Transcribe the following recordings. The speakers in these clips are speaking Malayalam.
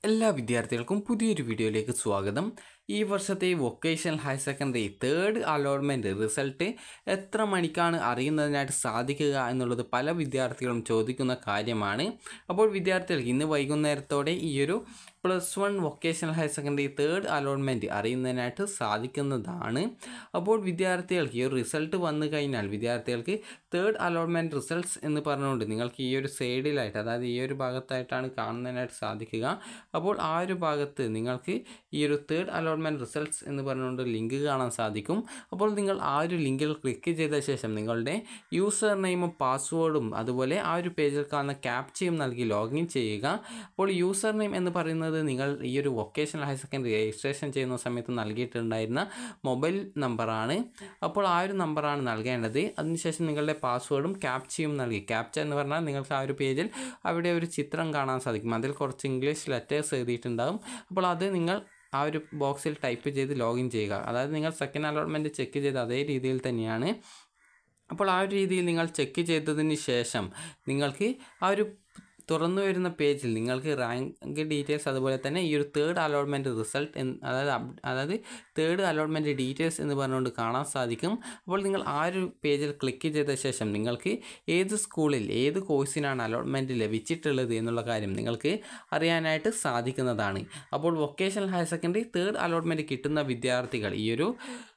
എല്ലാ വിദ്യാർത്ഥികൾക്കും പുതിയൊരു വീഡിയോയിലേക്ക് സ്വാഗതം ഈ വർഷത്തെ vocational higher secondary third allotment result എത്ര മണിക്കാണ് അറിയുന്നതിനായിട്ട് സാധിക്കുക എന്നുള്ളത് പല വിദ്യാർത്ഥികളും ചോദിക്കുന്ന കാര്യമാണ് അപ്പോൾ വിദ്യാർത്ഥികൾക്ക് ഇന്ന് വൈകുന്നേരത്തോടെ ഈ ഒരു plus one vocational higher secondary third allotment അറിയുന്നതിനായിട്ട് സാധിക്കുന്നതാണ് അപ്പോൾ വിദ്യാർത്ഥികൾക്ക് ഈ ഒരു റിസൾട്ട് വന്നു കഴിഞ്ഞാൽ വിദ്യാർത്ഥികൾക്ക് തേർഡ് അലോട്ട്മെൻറ്റ് റിസൾട്ട്സ് എന്ന് പറഞ്ഞുകൊണ്ട് നിങ്ങൾക്ക് ഈ ഒരു സൈഡിലായിട്ട് അതായത് ഈ ഒരു ഭാഗത്തായിട്ടാണ് കാണുന്നതിനായിട്ട് സാധിക്കുക അപ്പോൾ ആ ഒരു ഭാഗത്ത് നിങ്ങൾക്ക് ഈ ഒരു തേർഡ് അലോട്ട്മെൻറ്റ് റിസൾട്ട്സ് എന്ന് പറഞ്ഞുകൊണ്ട് ലിങ്ക് കാണാൻ സാധിക്കും അപ്പോൾ നിങ്ങൾ ആ ഒരു ലിങ്കിൽ ക്ലിക്ക് ചെയ്ത ശേഷം നിങ്ങളുടെ യൂസർ നെയിമും പാസ്വേഡും അതുപോലെ ആ ഒരു പേജിൽ കാണുന്ന ക്യാപ്ചയും നൽകി ലോഗിൻ ചെയ്യുക അപ്പോൾ യൂസർ നെയിം എന്ന് പറയുന്നത് നിങ്ങൾ ഈ ഒരു വൊക്കേഷണൽ ഹയർ സെക്കൻഡറി രജിസ്ട്രേഷൻ ചെയ്യുന്ന സമയത്ത് നൽകിയിട്ടുണ്ടായിരുന്ന മൊബൈൽ നമ്പറാണ് അപ്പോൾ ആ ഒരു നമ്പറാണ് നൽകേണ്ടത് അതിനുശേഷം നിങ്ങളുടെ പാസ്വേഡും ക്യാപ്ചയും നൽകി ക്യാപ്ച എന്ന് പറഞ്ഞാൽ നിങ്ങൾക്ക് ആ ഒരു പേജിൽ അവിടെ ഒരു ചിത്രം കാണാൻ സാധിക്കും അതിൽ കുറച്ച് ഇംഗ്ലീഷ് ലെറ്റേഴ്സ് എഴുതിയിട്ടുണ്ടാകും അപ്പോൾ അത് നിങ്ങൾ ആ ഒരു ബോക്സിൽ ടൈപ്പ് ചെയ്ത് ലോഗിൻ ചെയ്യുക അതായത് നിങ്ങൾ സെക്കൻഡ് അലോട്ട്മെൻറ്റ് ചെക്ക് ചെയ്ത അതേ രീതിയിൽ തന്നെയാണ് അപ്പോൾ ആ ഒരു രീതിയിൽ നിങ്ങൾ ചെക്ക് ചെയ്തതിന് ശേഷം നിങ്ങൾക്ക് ആ ഒരു തുറന്നു വരുന്ന പേജിൽ നിങ്ങൾക്ക് റാങ്ക് ഡീറ്റെയിൽസ് അതുപോലെ തന്നെ ഈ ഒരു തേർഡ് അലോട്ട്മെൻറ്റ് റിസൾട്ട് എന്ന് അതായത് അപ്- അതായത് തേർഡ് അലോട്ട്മെൻറ്റ് ഡീറ്റെയിൽസ് എന്ന് പറഞ്ഞുകൊണ്ട് കാണാൻ സാധിക്കും അപ്പോൾ നിങ്ങൾ ആ ഒരു പേജിൽ ക്ലിക്ക് ചെയ്ത ശേഷം നിങ്ങൾക്ക് ഏത് സ്കൂളിൽ ഏത് കോഴ്സിനാണ് അലോട്ട്മെൻറ്റ് ലഭിച്ചിട്ടുള്ളത് എന്നുള്ള കാര്യം നിങ്ങൾക്ക് അറിയാനായിട്ട് സാധിക്കുന്നതാണ് അപ്പോൾ vocational higher secondary third allotment കിട്ടുന്ന വിദ്യാർത്ഥികൾ ഈ ഒരു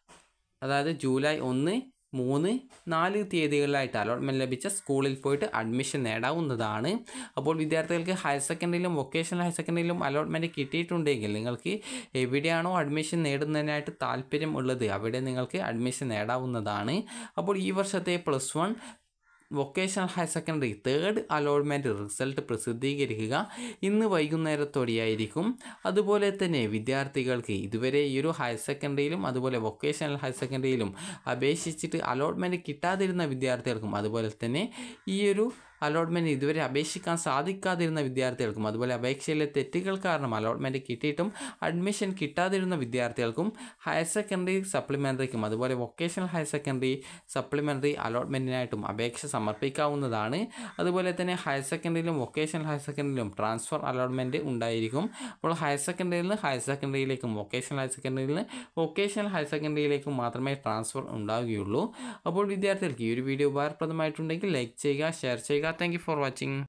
അതായത് ജൂലൈ ഒന്ന് മൂന്ന് നാല് തീയതികളിലായിട്ട് അലോട്ട്മെൻറ്റ് ലഭിച്ച സ്കൂളിൽ പോയിട്ട് അഡ്മിഷൻ നേടാവുന്നതാണ് അപ്പോൾ വിദ്യാർത്ഥികൾക്ക് ഹയർ സെക്കൻഡറിയിലും വൊക്കേഷണൽ ഹയർ സെക്കൻഡറിയിലും അലോട്ട്മെൻറ്റ് കിട്ടിയിട്ടുണ്ടെങ്കിൽ നിങ്ങൾക്ക് എവിടെയാണോ അഡ്മിഷൻ നേടുന്നതിനായിട്ട് താല്പര്യം ഉള്ളത് അവിടെ നിങ്ങൾക്ക് അഡ്മിഷൻ നേടാവുന്നതാണ് അപ്പോൾ ഈ വർഷത്തെ plus one vocational higher secondary third allotment result പ്രസിദ്ധീകരിക്കുക ഇന്ന് വൈകുന്നേരത്തോടെയായിരിക്കും അതുപോലെ തന്നെ വിദ്യാർത്ഥികൾക്ക് ഇതുവരെ ഈ ഒരു ഹയർ സെക്കൻഡറിയിലും അതുപോലെ വൊക്കേഷണൽ ഹയർ സെക്കൻഡറിയിലും അപേക്ഷിച്ചിട്ട് അലോട്ട്മെൻറ്റ് കിട്ടാതിരുന്ന വിദ്യാർത്ഥികൾക്കും അതുപോലെ തന്നെ ഈ ഒരു അലോട്ട്മെൻറ്റ് ഇതുവരെ അപേക്ഷിക്കാൻ സാധിക്കാതിരുന്ന വിദ്യാർത്ഥികൾക്കും അതുപോലെ അപേക്ഷയിലെ തെറ്റുകൾ കാരണം അലോട്ട്മെൻറ്റ് കിട്ടിയിട്ടും അഡ്മിഷൻ കിട്ടാതിരുന്ന വിദ്യാർത്ഥികൾക്കും ഹയർ സെക്കൻഡറി സപ്ലിമെൻ്ററിക്കും അതുപോലെ വൊക്കേഷണൽ ഹയർ സെക്കൻഡറി സപ്ലിമെൻ്ററി അലോട്ട്മെൻറ്റിനായിട്ടും അപേക്ഷ സമർപ്പിക്കാവുന്നതാണ് അതുപോലെ തന്നെ ഹയർ സെക്കൻഡറിയിലും വൊക്കേഷണൽ ഹയർ സെക്കൻഡറിയിലും ട്രാൻസ്ഫർ അലോട്ട്മെൻറ്റ് ഉണ്ടായിരിക്കും അപ്പോൾ ഹയർ സെക്കൻഡറിയിൽ നിന്ന് ഹയർ സെക്കൻഡറിയിലേക്കും വൊക്കേഷണൽ ഹയർ സെക്കൻഡറിയിൽ നിന്ന് വൊക്കേഷണൽ ഹയർ സെക്കൻഡറിയിലേക്കും മാത്രമേ ട്രാൻസ്ഫർ ഉണ്ടാവുകയുള്ളൂ അപ്പോൾ വിദ്യാർത്ഥികൾക്ക് ഈ ഒരു വീഡിയോ ഉപകാരപ്രദമായിട്ടുണ്ടെങ്കിൽ ലൈക്ക് ചെയ്യുക ഷെയർ ചെയ്യുക താങ്ക് ഫോർ വാച്ചിങ്